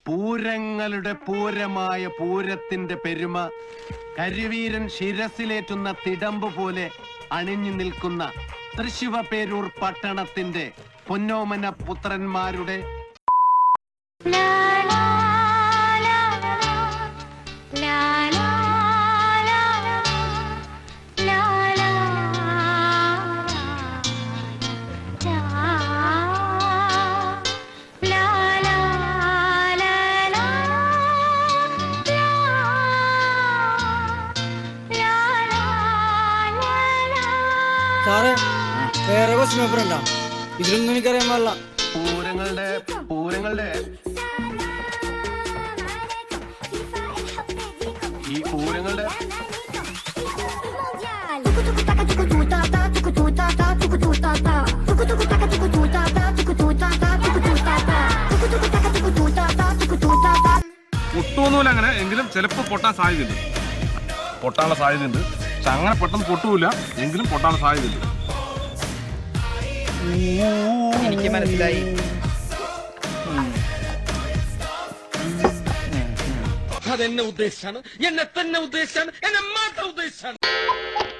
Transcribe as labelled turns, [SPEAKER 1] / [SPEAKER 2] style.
[SPEAKER 1] പൂരങ്ങളുടെ പൂരമായ പൂരത്തിന്റെ പെരുമ കരിവീരൻ ശിരസിലേറ്റുന്ന തിടമ്പ് പോലെ അണിഞ്ഞു നിൽക്കുന്ന തൃശിവ പേരൂർ പട്ടണത്തിന്റെ പൊന്നോമന പുത്രന്മാരുടെ
[SPEAKER 2] La la la la la la la la la la la la la
[SPEAKER 3] സാറേ വേറെ ക്വസ്റ്റ്യൻ പേപ്പർ ഉണ്ടോ ഇതിലൊന്നും എനിക്കറിയാൻ പാടില്ല
[SPEAKER 1] പൂരങ്ങളുടെ പൂരങ്ങളുടെ ഈ പൂരങ്ങളുടെ
[SPEAKER 4] പൊട്ടുമൊന്നുമില്ല അങ്ങനെ എങ്കിലും ചിലപ്പോൾ പൊട്ടാൻ സാധ്യതയുണ്ട് പൊട്ടാനുള്ള സാധ്യതയുണ്ട് പക്ഷെ അങ്ങനെ പെട്ടെന്ന് പൊട്ടുമില്ല എങ്കിലും പൊട്ടാനുള്ള സാധ്യതയുണ്ട്
[SPEAKER 5] എനിക്ക് മനസ്സിലായി
[SPEAKER 6] അതെന്നെ ഉദ്ദേശിച്ചാണ് എന്നെ തന്നെ ഉദ്ദേശിച്ചാണ് എന്നെ മാത്രം ഉദ്ദേശിച്ചാണ്